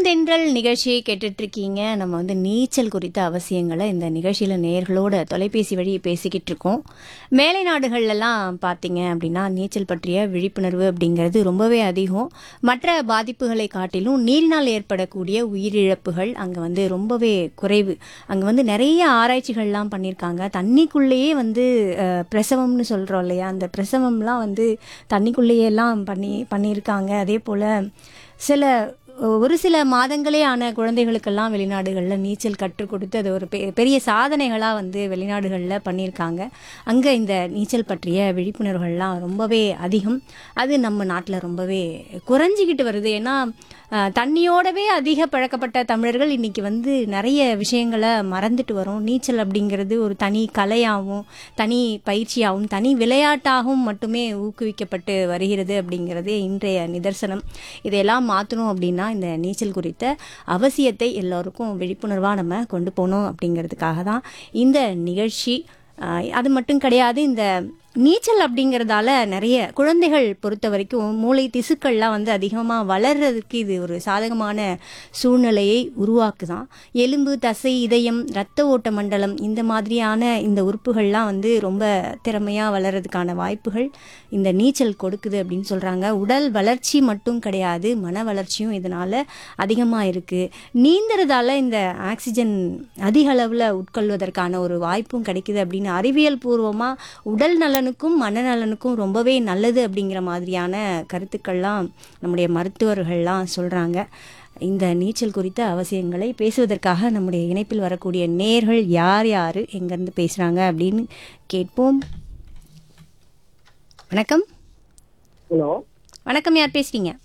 பூந்தென்றல் நிகழ்ச்சியை கேட்டுட்டு இருக்கீங்க நம்ம வந்து நீச்சல் குறித்த அவசியங்களை இந்த நிகழ்ச்சியில் நேர்களோட தொலைபேசி வழி பேசிக்கிட்டு இருக்கோம் மேலை நாடுகள்லாம் பார்த்தீங்க அப்படின்னா நீச்சல் பற்றிய விழிப்புணர்வு அப்படிங்கிறது ரொம்பவே அதிகம் மற்ற பாதிப்புகளை காட்டிலும் நீரினால் ஏற்படக்கூடிய உயிரிழப்புகள் அங்கே வந்து ரொம்பவே குறைவு அங்கே வந்து நிறைய ஆராய்ச்சிகள்லாம் பண்ணியிருக்காங்க தண்ணிக்குள்ளேயே வந்து அஹ், பிரசவம்னு சொல்கிறோம் இல்லையா அந்த பிரசவம்லாம் வந்து தண்ணிக்குள்ளேயே எல்லாம் பண்ணி பண்ணியிருக்காங்க அதே போல் சில ஒரு சில மாதங்களே ஆன குழந்தைகளுக்கெல்லாம் வெளிநாடுகளில் நீச்சல் கற்றுக் கொடுத்து அது ஒரு பெ- பெரிய சாதனைகளாக வந்து வெளிநாடுகளில் பண்ணியிருக்காங்க அங்கே இந்த நீச்சல் பற்றிய விழிப்புணர்வுகள்லாம் ரொம்பவே அதிகம் அது நம்ம நாட்டில் ரொம்பவே குறைஞ்சிக்கிட்டு வருது ஏன்னா அஹ், தண்ணியோடவே அதிக பழக்கப்பட்ட தமிழர்கள் இன்னைக்கு வந்து நிறைய விஷயங்களை மறந்துட்டு வரோம் நீச்சல் அப்படிங்கிறது ஒரு தனி கலையாகவும் தனி பயிற்சியாகவும் தனி விளையாட்டாகவும் மட்டுமே ஊக்குவிக்கப்பட்டு வருகிறது அப்படிங்கிறதே இன்றைய நிதர்சனம் இதையெல்லாம் மாற்றணும் அப்படின்னா இந்த நீச்சல் குறித்த அவசியத்தை எல்லோருக்கும் விழிப்புணர்வாக நம்ம கொண்டு போகணும் அப்படிங்கிறதுக்காக தான் இந்த நிகழ்ச்சி ஆஹ், அது மட்டும் கிடையாது இந்த நீச்சல் அப்படிங்கிறதால நிறைய குழந்தைகள் பொறுத்த வரைக்கும் மூளை திசுக்கள்லாம் வந்து அதிகமாக வளர்றதுக்கு இது ஒரு சாதகமான சூழ்நிலையை உருவாக்குதான் எலும்பு தசை இதயம் இரத்த ஓட்ட மண்டலம் இந்த மாதிரியான இந்த உறுப்புகள்லாம் வந்து ரொம்ப திறமையாக வளர்றதுக்கான வாய்ப்புகள் இந்த நீச்சல் கொடுக்குது அப்படின்னு சொல்கிறாங்க உடல் வளர்ச்சி மட்டும் கிடையாது மன வளர்ச்சியும் இதனால் அதிகமாக இருக்குது நீந்துறதால இந்த ஆக்சிஜன் அதிக அளவில் உட்கொள்வதற்கான ஒரு வாய்ப்பும் கிடைக்குது அப்படின்னு அறிவியல் பூர்வமாக உடல் நலனுக்கும் மனநலனுக்கும் ரொம்பவே நல்லது அப்படிங்கிற மாதிரியான கருத்துக்கள்லாம் நம்முடைய மருத்துவர்கள்லாம் சொல்கிறாங்க இந்த நீச்சல் குறித்த அவசியங்களை பேசுவதற்காக நம்முடைய இணைப்பில் வரக்கூடிய நேர்கள் யார் யார் எங்கேருந்து பேசுகிறாங்க அப்படின்னு கேட்போம் வணக்கம் ஹலோ வணக்கம் யார் பேசுறீங்க